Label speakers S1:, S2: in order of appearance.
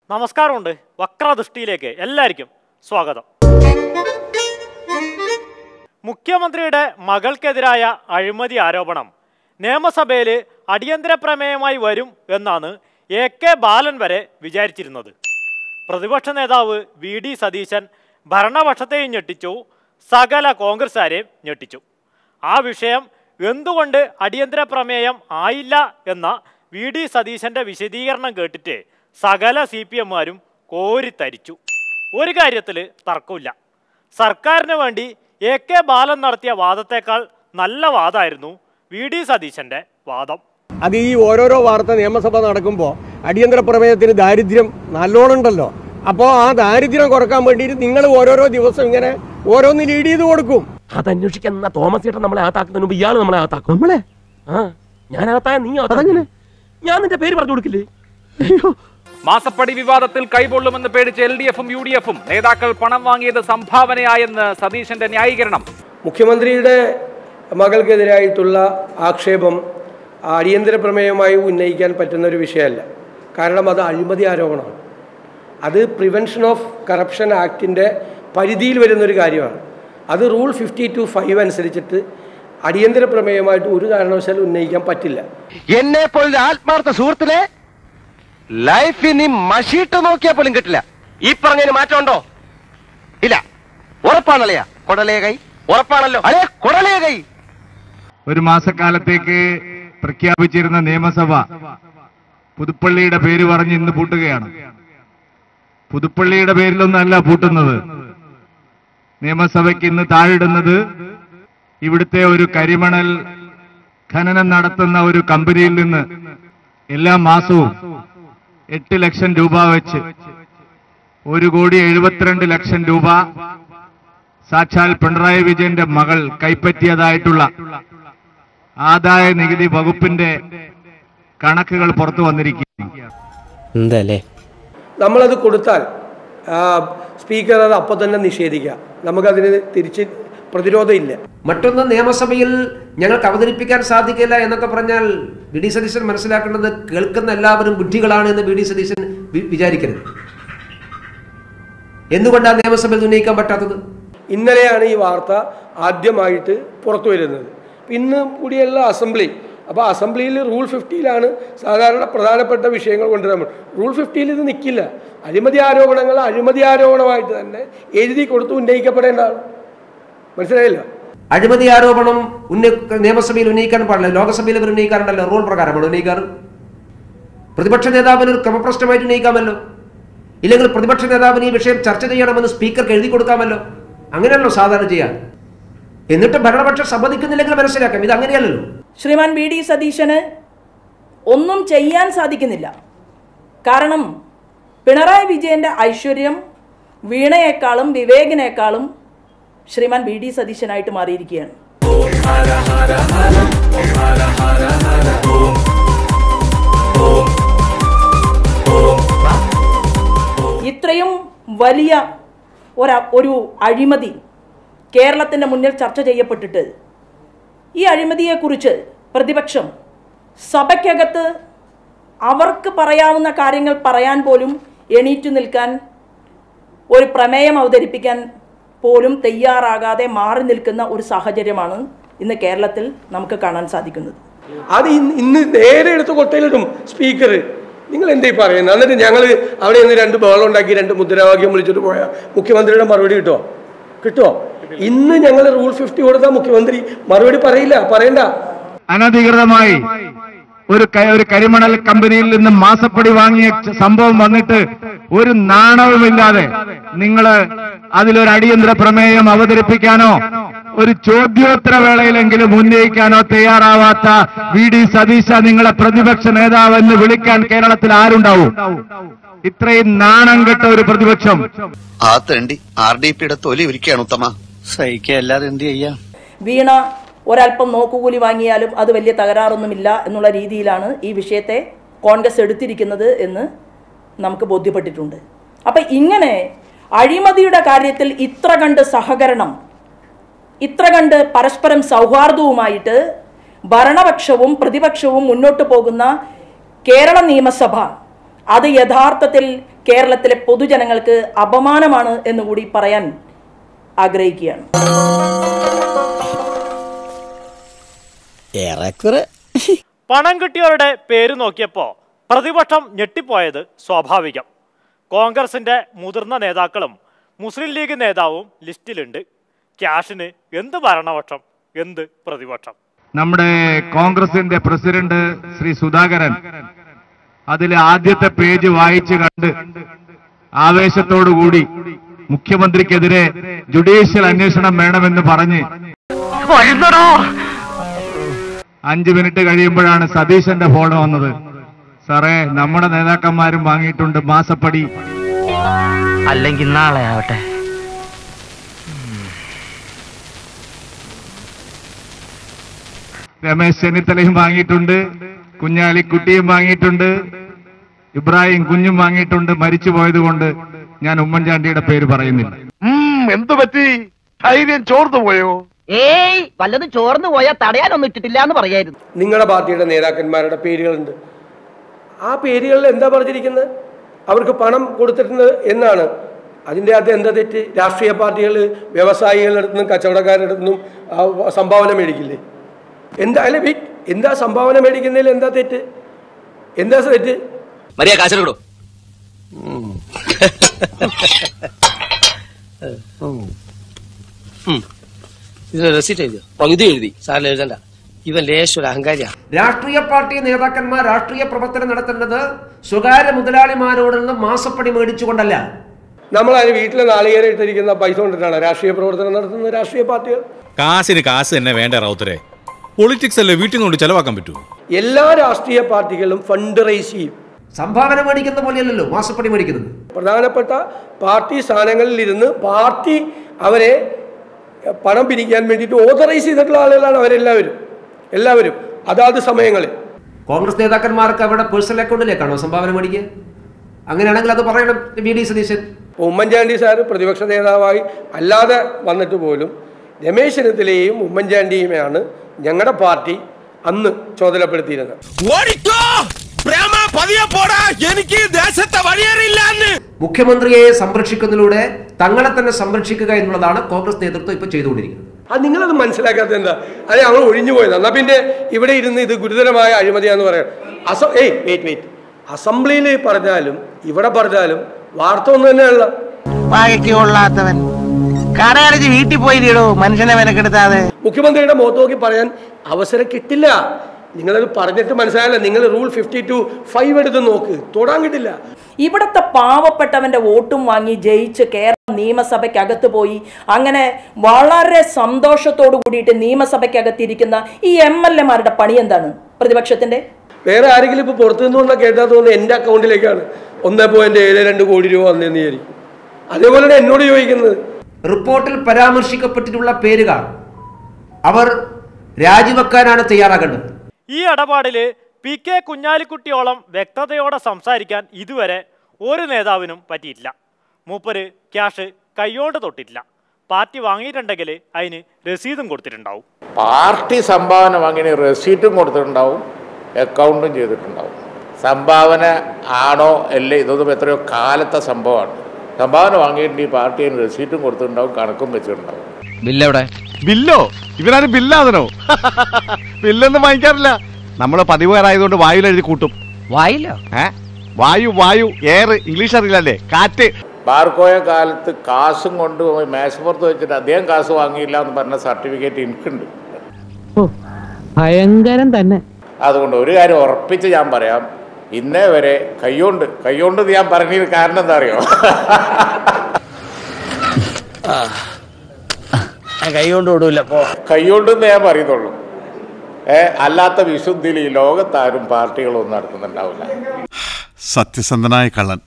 S1: നമസ്കാരമുണ്ട് വക്രദൃഷ്ടിയിലേക്ക് എല്ലാവർക്കും സ്വാഗതം മുഖ്യമന്ത്രിയുടെ മകൾക്കെതിരായ അഴിമതി ആരോപണം നിയമസഭയിൽ അടിയന്തര പ്രമേയമായി വരും എന്നാണ് എ കെ ബാലൻ വരെ വിചാരിച്ചിരുന്നത് പ്രതിപക്ഷ നേതാവ് വി ഡി സതീശൻ ഭരണപക്ഷത്തെയും ഞെട്ടിച്ചു സകല കോൺഗ്രസ്സുകാരെയും ഞെട്ടിച്ചു ആ വിഷയം എന്തുകൊണ്ട് അടിയന്തര പ്രമേയം ആയില്ല എന്ന വി ഡി സതീശൻ്റെ വിശദീകരണം കേട്ടിട്ട് സകല സി പി എമ്മാരും കോരിത്തരിച്ചു ഒരു കാര്യത്തിൽ തർക്കമില്ല സർക്കാരിന് വേണ്ടി എ കെ ബാലൻ നടത്തിയ വാദത്തേക്കാൾ നല്ല വാദമായിരുന്നു വി ഡി സതീശൻ്റെ വാദം
S2: അത് ഈ ഓരോരോ വാർത്ത നിയമസഭ നടക്കുമ്പോൾ അടിയന്തര പ്രമേയത്തിന് ദാരിദ്ര്യം നല്ലോണം ഉണ്ടല്ലോ അപ്പോൾ ആ ദാരിദ്ര്യം കുറക്കാൻ വേണ്ടിയിട്ട് നിങ്ങൾ ഓരോരോ ദിവസം ഇങ്ങനെ ഓരോന്ന് ലീഡ് ചെയ്ത് കൊടുക്കും
S3: അത് അന്വേഷിക്കാൻ നിന്ന തോമസ് ചേട്ടൻ നമ്മളെ അകത്താക്കുന്നതിന് മുമ്പ് ഇയാൾ നമ്മളെ അകത്താക്കും നമ്മളെ ആ ഞാൻ അകത്തായ നീ അകത്താങ്ങനെ ഞാൻ നിന്റെ പേര് പറഞ്ഞു കൊടുക്കില്ലേ
S4: മാസപ്പടി വിവാദത്തിൽ കൈകൊള്ളുമെന്ന് പേടിച്ച് എൽ ഡി എഫും യു ഡി എഫും നേതാക്കൾ പണം വാങ്ങിയത് സംഭാവനയായെന്ന് സതീശന്റെ ന്യായീകരണം
S5: മുഖ്യമന്ത്രിയുടെ മകൾക്കെതിരായിട്ടുള്ള ആക്ഷേപം അടിയന്തര പ്രമേയമായി ഉന്നയിക്കാൻ പറ്റുന്ന ഒരു വിഷയമല്ല കാരണം അത് അഴിമതി ആരോപണമാണ് അത് പ്രിവെൻഷൻ ഓഫ് കറപ്ഷൻ ആക്ടിൻ്റെ പരിധിയിൽ വരുന്നൊരു കാര്യമാണ് അത് റൂൾ ഫിഫ്റ്റി ടു ഫൈവ് അനുസരിച്ചിട്ട് അടിയന്തര പ്രമേയമായിട്ട് ഒരു കാരണവശാലും ഉന്നയിക്കാൻ പറ്റില്ല
S6: എന്നെ പോലൊരു ആത്മാർത്ഥ സുഹൃത്തിനെ ലൈഫിൽ നീ മഷീട്ട് നോക്കിയാൽ പോലും കിട്ടില്ല ഈ പറഞ്ഞതിന് മാറ്റമുണ്ടോ ഇല്ല ഉറപ്പാണല്ലയാ കൊടലേ കൈ ഉറപ്പാണല്ലോ അല്ലേ കൊടലേ കൈ
S7: ഒരു മാസക്കാലത്തേക്ക് പ്രഖ്യാപിച്ചിരുന്ന നിയമസഭ പുതുപ്പള്ളിയുടെ പേര് പറഞ്ഞ് ഇന്ന് പൂട്ടുകയാണ് പുതുപ്പള്ളിയുടെ പേരിലൊന്നല്ല പൂട്ടുന്നത് നിയമസഭയ്ക്ക് ഇന്ന് താഴിടുന്നത് ഇവിടുത്തെ ഒരു കരിമണൽ ഖനനം നടത്തുന്ന ഒരു കമ്പനിയിൽ നിന്ന് എല്ലാ മാസവും എട്ട് ലക്ഷം രൂപ വെച്ച് ഒരു കോടി എഴുപത്തിരണ്ട് ലക്ഷം രൂപ സാക്ഷാൽ പിണറായി വിജയന്റെ മകൾ കൈപ്പറ്റിയതായിട്ടുള്ള ആദായ നികുതി വകുപ്പിന്റെ കണക്കുകൾ പുറത്തു വന്നിരിക്കുകയാണ്
S2: എന്തല്ലേ
S5: നമ്മളത് കൊടുത്താൽ ആ, സ്പീക്കർ അത് അപ്പോൾ തന്നെ നിഷേധിക്കാം നമുക്കതിന് തിരിച്ച് പ്രതിരോധമില്ല
S8: മറ്റൊന്ന് നിയമസഭയിൽ ഞങ്ങൾക്ക് അവതരിപ്പിക്കാൻ സാധിക്കില്ല എന്നൊക്കെ പറഞ്ഞാൽ ബി ഡി സതീശൻ മനസ്സിലാക്കേണ്ടത് കേൾക്കുന്ന എല്ലാവരും ബുദ്ധികളാണ് എന്ന് ബി ഡി സതീശൻ വി- വിചാരിക്കരുത് എന്തുകൊണ്ടാണ് നിയമസഭയിൽ ഉന്നയിക്കാൻ പറ്റാത്തത്
S5: ഇന്നലെയാണ് ഈ വാർത്ത ആദ്യമായിട്ട് പുറത്തു വരുന്നത് ഇന്ന് കൂടിയുള്ള അസംബ്ലി അപ്പോൾ അസംബ്ലിയിൽ റൂൾ ഫിഫ്റ്റിയിലാണ് സാധാരണ പ്രധാനപ്പെട്ട വിഷയങ്ങൾ കൊണ്ടുവരാൻ റൂൾ ഫിഫ്റ്റിയിൽ ഇത് നിൽക്കില്ല അഴിമതി ആരോപണങ്ങൾ അഴിമതി ആരോപണമായിട്ട് തന്നെ എഴുതി കൊടുത്ത് ഉന്നയിക്കപ്പെടേണ്ടതാണ് മനസ്സിലായില്ല
S8: അഴിമതി ആരോപണം ഉന്ന നിയമസഭയിൽ ഉന്നയിക്കാൻ പാടില്ല ലോകസഭയിൽ ഇവർ ഉന്നയിക്കാറുണ്ടല്ലോ റൂൾ പ്രകാരമാണ് ഉന്നയിക്കാറ് പ്രതിപക്ഷ നേതാവിന് ഒരു ക്രമപ്രശ്നമായിട്ട് ഉന്നയിക്കാമല്ലോ ഇല്ലെങ്കിൽ പ്രതിപക്ഷ നേതാവിന് ഈ വിഷയം ചർച്ച ചെയ്യണമെന്ന് സ്പീക്കർക്ക് എഴുതി കൊടുക്കാമല്ലോ അങ്ങനെയല്ലോ സാധാരണ ചെയ്യാൻ എന്നിട്ട് ഭരണപക്ഷം സമ്മതിക്കുന്നില്ലെങ്കിൽ മനസ്സിലാക്കാം ഇത് അങ്ങനെയല്ലല്ലോ
S9: ശ്രീമാൻ വി ഡി സതീശന് ഒന്നും ചെയ്യാൻ സാധിക്കുന്നില്ല കാരണം പിണറായി വിജയന്റെ ഐശ്വര്യം വീണയേക്കാളും വിവേകിനേക്കാളും ശ്രീമാൻ വി ഡി സതീശനായിട്ട് മാറിയിരിക്കുകയാണ് ഇത്രയും വലിയ ഒര ഒരു അഴിമതി കേരളത്തിൻ്റെ മുന്നിൽ ചർച്ച ചെയ്യപ്പെട്ടിട്ട് ഈ അഴിമതിയെക്കുറിച്ച് പ്രതിപക്ഷം സഭയ്ക്കകത്ത് അവർക്ക് പറയാവുന്ന കാര്യങ്ങൾ പറയാൻ പോലും എണീറ്റു നിൽക്കാൻ ഒരു പ്രമേയം അവതരിപ്പിക്കാൻ പോലും തയ്യാറാകാതെ മാറി നിൽക്കുന്ന ഒരു സാഹചര്യമാണ് ഇന്ന് കേരളത്തിൽ നമുക്ക് കാണാൻ സാധിക്കുന്നത്
S5: അത് ഇന്ന് ഇന്ന് നേരെ എടുത്ത് കൊട്ടയിലിടും സ്പീക്കർ നിങ്ങൾ എന്തേ പറയുന്നത് എന്നിട്ട് ഞങ്ങൾ അവിടെ നിന്ന് രണ്ട് ബഹളം ഉണ്ടാക്കി രണ്ട് മുദ്രാവാക്യം വിളിച്ചിട്ട് പോയാൽ മുഖ്യമന്ത്രിയുടെ മറുപടി കിട്ടുമോ കിട്ടുമോ ഇന്ന് ഞങ്ങൾ റൂൾ ഫിഫ്റ്റി കൊടുത്താൽ മുഖ്യമന്ത്രി മറുപടി പറയില്ല പറയണ്ട
S7: അനധികൃതമായി ഒരു ക- ഒരു കരിമണൽ കമ്പനിയിൽ നിന്ന് മാസപ്പടി വാങ്ങിയ ച- സംഭവം വന്നിട്ട് ഒരു നാണവുമില്ലാതെ നിങ്ങള് അതിലൊരു അടിയന്തര പ്രമേയം അവതരിപ്പിക്കാനോ ഒരു ചോദ്യോത്തര വേളയിലെങ്കിലും ഉന്നയിക്കാനോ തയ്യാറാവാത്ത വി ഡി സതീശ നിങ്ങളെ പ്രതിപക്ഷ നേതാവെന്ന് വിളിക്കാൻ കേരളത്തിൽ ആരുണ്ടാവും ഇത്രയും നാണം കെട്ട ഒരു പ്രതിപക്ഷം
S10: ആ തേണ്ടി ആർ ഡി പിയുടെ തൊലി ഒരുക്കുകയാണ് ഉത്തമ സഹിക്കല്ലാതെ എന്ത് ചെയ്യാം
S9: വീണ ഒരല്പം നോക്കുകൂലി വാങ്ങിയാലും അത് വലിയ തകരാറൊന്നുമില്ല എന്നുള്ള രീതിയിലാണ് ഈ വിഷയത്തെ കോൺഗ്രസ് എടുത്തിരിക്കുന്നത് എന്ന് നമുക്ക് ബോധ്യപ്പെട്ടിട്ടുണ്ട് അപ്പം ഇങ്ങനെ അഴിമതിയുടെ കാര്യത്തിൽ ഇത്ര കണ്ട് സഹകരണം ഇത്ര കണ്ട് പരസ്പരം സൗഹാർദ്ദവുമായിട്ട് ഭരണപക്ഷവും പ്രതിപക്ഷവും മുന്നോട്ട് പോകുന്ന കേരള നിയമസഭ അത് യഥാർത്ഥത്തിൽ കേരളത്തിലെ പൊതുജനങ്ങൾക്ക് അപമാനമാണ് എന്നുകൂടി പറയാൻ ആഗ്രഹിക്കുകയാണ്
S11: ഏറെക്കുറെ
S1: പണം കിട്ടിയവരുടെ പേര് നോക്കിയപ്പോൾ പ്രതിപക്ഷം ഞെട്ടിപ്പോയത് സ്വാഭാവികം കോൺഗ്രസിന്റെ മുതിർന്ന നേതാക്കളും മുസ്ലിം ലീഗ് നേതാവും ലിസ്റ്റിലുണ്ട് ക്യാഷിന് എന്ത് ഭരണപക്ഷം എന്ത് പ്രതിപക്ഷം
S7: നമ്മുടെ കോൺഗ്രസിന്റെ പ്രസിഡന്റ് ശ്രീ സുധാകരൻ അതിലെ ആദ്യത്തെ പേജ് വായിച്ച് കണ്ട് ആവേശത്തോടുകൂടി മുഖ്യമന്ത്രിക്കെതിരെ ജുഡീഷ്യൽ അന്വേഷണം വേണമെന്ന് പറഞ്ഞ് അഞ്ചു മിനിറ്റ് കഴിയുമ്പോഴാണ് സതീശന്റെ ഫോൺ വന്നത് സാറേ നമ്മുടെ നേതാക്കന്മാരും വാങ്ങിയിട്ടുണ്ട് മാസപ്പടി
S11: അല്ലെങ്കിൽ നാളെ ആവട്ടെ
S7: രമേശ് ചെന്നിത്തലയും വാങ്ങിയിട്ടുണ്ട് കുഞ്ഞാലിക്കുട്ടിയും വാങ്ങിയിട്ടുണ്ട് ഇബ്രാഹിം കുഞ്ഞും വാങ്ങിയിട്ടുണ്ട് മരിച്ചു പോയതുകൊണ്ട് ഞാൻ ഉമ്മൻചാണ്ടിയുടെ പേര് പറയുന്നില്ല
S6: എന്തു പറ്റി ധൈര്യം ചോർന്നു പോയോ
S11: ഏയ് വല്ലതും ചോർന്നു പോയാൽ തടയാനൊന്നും ഇട്ടിട്ടില്ല എന്ന് പറയായിരുന്നു
S5: നിങ്ങളുടെ പാർട്ടിയുടെ നേതാക്കന്മാരുടെ പേരുകളുണ്ട് ആ പേരുകളിൽ എന്താ പറഞ്ഞിരിക്കുന്നത് അവർക്ക് പണം കൊടുത്തിട്ടുണ്ട് എന്നാണ് അതിൻ്റെ അകത്ത് എന്താ തെറ്റ് രാഷ്ട്രീയ പാർട്ടികൾ വ്യവസായികളുടെ അടുത്തുനിന്നും കച്ചവടക്കാരുടെ അടുത്തുനിന്നും ആ സംഭാവന മേടിക്കില്ലേ എന്താ അല്ലെ വെയിറ്റ് എന്താ സംഭാവന മേടിക്കുന്നതിൽ എന്താ തെറ്റ് എന്താ തെറ്റ്
S3: മരിയ കാശെടുക്കടോ
S11: ഇത് റെസിറ്റ് എഴുതിയോ പകുതി എഴുതി സാറിന് എഴുതണ്ട ഇവൻ ലേശം ഒരു അഹങ്കാരിയാണ്
S8: രാഷ്ട്രീയ പാർട്ടി നേതാക്കന്മാർ രാഷ്ട്രീയ പ്രവർത്തനം നടത്തേണ്ടത് സ്വകാര്യ മുതലാളിമാരോട് നിന്ന് മാസപ്പടി മേടിച്ചുകൊണ്ടല്ല
S5: നമ്മൾ അതിന് വീട്ടിലെ നാളികേരം ഇട്ടിരിക്കുന്ന പൈസ കൊണ്ടിട്ടാണ് രാഷ്ട്രീയ പ്രവർത്തനം നടത്തുന്ന രാഷ്ട്രീയ പാർട്ടികൾ
S12: കാശിന് കാശ് തന്നെ വേണ്ട റൗത്തരെ പൊളിറ്റിക്സ് അല്ലേ വീട്ടിൽ നിന്ന് ചെലവാക്കാൻ പറ്റൂ
S5: എല്ലാ രാഷ്ട്രീയ പാർട്ടികളും ഫണ്ട് റൈസ് ചെയ്യും
S8: സംഭാവന മേടിക്കുന്ന പോലെയല്ലല്ലോ മാസപ്പടി മേടിക്കുന്നത്
S5: പ്രധാനപ്പെട്ട പാർട്ടി സ്ഥാനങ്ങളിൽ ഇരുന്ന് പാർട്ടി അവരെ പണം പിരിക്കാൻ വേണ്ടിയിട്ട് ഓതറൈസ് ചെയ്തിട്ടുള്ള ആളുകളാണ് അവരെല്ലാവരും എല്ലാവരും അതാത് സമയങ്ങളിൽ
S8: കോൺഗ്രസ് നേതാക്കന്മാർക്ക് അവരുടെ പേഴ്സണൽ അക്കൗണ്ടിലേക്കാണോ സംഭാവന മേടിക്കുക അങ്ങനെയാണെങ്കിൽ അത് പറയണം V D Satheesan
S5: Oommen Chandy sir പ്രതിപക്ഷ നേതാവായി അല്ലാതെ വന്നിട്ട് പോലും രമേശ് ചെന്നിത്തലയെയും ഉമ്മൻചാണ്ടിയുമാണ് ഞങ്ങളുടെ പാർട്ടി അന്ന് ചുമതലപ്പെടുത്തിയിരുന്നത്
S6: ഓടിക്കോ പ്രേമ പതിയെ പോടാ എനിക്ക് ദേശത്തെ വഴിയേറിയില്ലാന്ന്
S8: മുഖ്യമന്ത്രിയെ സംരക്ഷിക്കുന്നതിലൂടെ തങ്ങളെ തന്നെ സംരക്ഷിക്കുക എന്നുള്ളതാണ് കോൺഗ്രസ് നേതൃത്വം ഇപ്പോൾ ചെയ്തുകൊണ്ടിരിക്കുന്നത്
S5: അത് നിങ്ങളത് മനസ്സിലാക്കാത്ത എന്താ അത് ഞങ്ങൾ ഒഴിഞ്ഞു പോയത് എന്നാ പിന്നെ ഇവിടെ ഇരുന്ന് ഇത് ഗുരുതരമായ അഴിമതിയാന്ന് പറയാം അസ ഏയ് വെയിറ്റ് വെയിറ്റ് അസംബ്ലിയിൽ പറഞ്ഞാലും ഇവിടെ പറഞ്ഞാലും വാർത്ത ഒന്നും തന്നെയല്ല
S11: വാഴയ്ക്ക് കൊള്ളാത്തവൻ കടയടച്ച് വീട്ടിൽ പോയില്ലടോ മനുഷ്യനെ വിലക്കെടുത്താതെ
S5: മുഖ്യമന്ത്രിയുടെ മുഖത്ത് നോക്കി പറയാൻ അവസരം കിട്ടില്ല നിങ്ങളത് പറഞ്ഞിട്ട് മനസ്സിലായല്ല നിങ്ങൾ റൂൾ ഫിഫ്റ്റി ടു ഫൈവ് എടുത്ത് നോക്ക് തൊടാൻ കിട്ടില്ല
S9: ഇവിടുത്തെ പാവപ്പെട്ടവന്റെ വോട്ടും വാങ്ങി ജയിച്ച് കേരള നിയമസഭയ്ക്കകത്ത് പോയി അങ്ങനെ വളരെ സന്തോഷത്തോടു കൂടിയിട്ട് നിയമസഭയ്ക്കകത്തിരിക്കുന്ന ഈ എം എൽ എമാരുടെ പണി എന്താണ് പ്രതിപക്ഷത്തിന്റെ
S5: വേറെ ആരെങ്കിലും ഇപ്പോൾ പുറത്തു നിന്നുകൊണ്ടാ കേട്ടാ തോന്നുന്നു എൻ്റെ അക്കൗണ്ടിലേക്കാണ് ഒന്നേ പോയിന്റ് ഏഴ് രണ്ട് കോടി രൂപ വന്നതെന്ന് വിചാരിക്കും അതേപോലെയാണ് എന്നോട് ചോദിക്കുന്നത്
S8: റിപ്പോർട്ടിൽ പരാമർശിക്കപ്പെട്ടിട്ടുള്ള പേരുകാർ അവർ രാജിവെക്കാനാണ് തയ്യാറാകേണ്ടത്
S1: ഈ ഇടപാടിൽ പി കെ കുഞ്ഞാലിക്കുട്ടിയോളം വ്യക്തതയോടെ സംസാരിക്കാൻ ഇതുവരെ ഒരു നേതാവിനും പറ്റിയിട്ടില്ല മൂപ്പര് ക്യാഷ് കൈയോണ്ട് തൊട്ടിട്ടില്ല പാർട്ടി വാങ്ങിയിട്ടുണ്ടെങ്കിൽ അതിന് രസീതും കൊടുത്തിട്ടുണ്ടാവും
S13: പാർട്ടി സംഭാവന വാങ്ങിയ റെസീറ്റും കൊടുത്തിട്ടുണ്ടാവും അക്കൗണ്ടും ചെയ്തിട്ടുണ്ടാവും സംഭാവന ആണോ അല്ലേ ഇതൊന്നും എത്രയോ കാലത്തെ സംഭവമാണ് സംഭാവന വാങ്ങിയിട്ട് ഈ പാർട്ടി അതിന് റെസീറ്റും കൊടുത്തിട്ടുണ്ടാവും കണക്കും വെച്ചിട്ടുണ്ടാവും
S6: ബില്ലെവിടെ ബില്ലോ ഇവരാരും ബില്ലാതനോ ബില്ലൊന്നും വാങ്ങിക്കാറില്ല നമ്മള് പതിവുകാരായതുകൊണ്ട് വായുവിൽ എഴുതി കൂട്ടും
S11: വായില്ലോ
S6: ഏ വായു വായു എയർ ഇംഗ്ലീഷ് അറിയില്ലല്ലേ കാറ്റ്
S13: ബാർക്കോയ കാലത്ത് കാശും കൊണ്ട് പോയി മേശപ്പുറത്ത് വെച്ചിട്ട് അദ്ദേഹം കാശ് വാങ്ങിയില്ല എന്ന് പറഞ്ഞ സർട്ടിഫിക്കറ്റ് എനിക്കുണ്ട്
S14: ഭയങ്കരം തന്നെ
S13: അതുകൊണ്ട് ഒരു കാര്യം ഉറപ്പിച്ച് ഞാൻ പറയാം ഇന്നേ വരെ കൈകൊണ്ട് കൈകൊണ്ട് ഇത് ഞാൻ പറഞ്ഞതിന് കാരണം എന്താ അറിയോ
S11: കൈ കൊണ്ട് വിടൂല പോ
S13: കൈകൊണ്ടെന്ന് ഞാൻ പറയുന്നുള്ളൂ ഏ അല്ലാത്ത വിശുദ്ധിയിൽ ഈ ലോകത്താരും പാർട്ടികളൊന്നും നടത്തുന്നുണ്ടാവില്ല
S12: സത്യസന്ധനായ കള്ളൻ